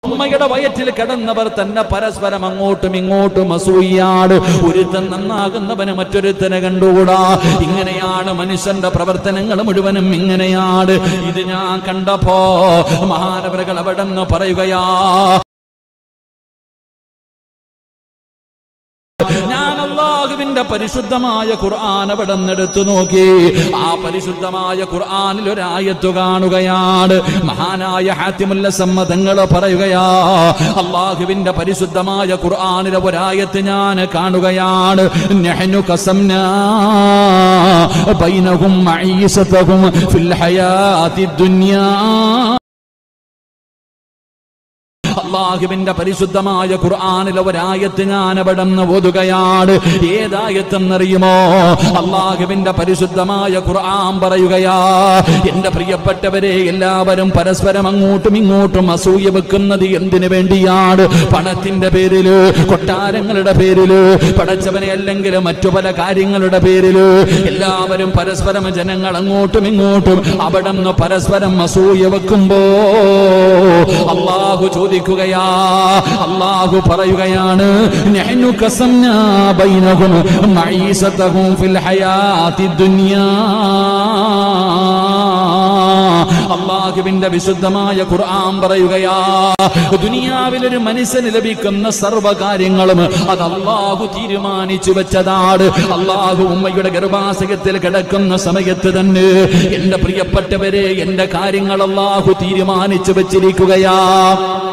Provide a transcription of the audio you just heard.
ഉമ്മയുടെ വയറ്റിൽ കിടന്നവർ തന്നെ പരസ്പരം അങ്ങോട്ടും ഇങ്ങോട്ടും അസൂയാണ് ഒരുത്തൻ നന്നാകുന്നവന് മറ്റൊരുത്തനെ കണ്ടുകൂടാ ഇങ്ങനെയാണ് മനുഷ്യന്റെ പ്രവർത്തനങ്ങൾ മുഴുവനും ഇങ്ങനെയാണ് ഇത് ഞാൻ കണ്ടപ്പോ മഹാനവരകൾ അവിടെ നിന്ന് പറയുകയാ ഞാൻ അള്ളാഹുവിന്റെ പരിശുദ്ധമായ ഖുർആൻ അവിടെ എടുത്തു നോക്കി ആ പരിശുദ്ധമായ ഖുർആനിൽ ഒരായത്ത് കാണുകയാണ് മഹാനായ ഹാത്തിമുല്ല സമ്മതങ്ങൾ പറയുകയാ അള്ളാഹുവിന്റെ പരിശുദ്ധമായ ഖുർആനിലെ ഒരായത്ത് ഞാൻ കാണുകയാണ് നഹ്നു കസംനാ ബൈനഹും മഈസതഹും ഫിൽ ഹയാത്തി ദുനിയാ അള്ളാഹുവിന്റെ പരിശുദ്ധമായ ഖുർആാനിലെ ഒരായത്ത് ഞാൻ അവിടെ നിന്ന് ഓതുകയാണ് ഏതായത്തെന്നറിയുമോ അള്ളാഹുവിന്റെ പരിശുദ്ധമായ ഖുർആൻ പറയുകയാ എന്റെ പ്രിയപ്പെട്ടവരെ എല്ലാവരും പരസ്പരം അങ്ങോട്ടും ഇങ്ങോട്ടും അസൂയ വെക്കുന്നത് എന്തിനു വേണ്ടിയാണ് പണത്തിന്റെ പേരില് കൊട്ടാരങ്ങളുടെ പേരില് പടച്ചവനെ അല്ലെങ്കിൽ മറ്റു പല കാര്യങ്ങളുടെ പേരില് എല്ലാവരും പരസ്പരം ജനങ്ങൾ അങ്ങോട്ടും ഇങ്ങോട്ടും അവിടെ നിന്ന് പരസ്പരം അസൂയ വെക്കുമ്പോ അള്ളാഹു ചോദിക്കുകയാ അള്ളാഹു പറയുകയാണ് നഹ്നു കസംനാ ബൈനഹും മഈസതഹും ഫിൽ ഹയാത്തി ദുനിയാ അള്ളാഹുവിന്റെ വിശുദ്ധമായ ഖുർആൻ പറയുകയാ ദുനിയാവിൽ ഒരു മനുഷ്യന് ലഭിക്കുന്ന സർവ്വകാര്യങ്ങളും അത് അള്ളാഹു തീരുമാനിച്ചു വെച്ചതാണ് അള്ളാഹു ഉമ്മയുടെ ഗർഭാശയത്തിൽ കിടക്കുന്ന സമയത്ത് തന്നെ എന്റെ പ്രിയപ്പെട്ടവരെ എന്റെ കാര്യങ്ങൾ അള്ളാഹു തീരുമാനിച്ചു വെച്ചിരിക്കുകയാ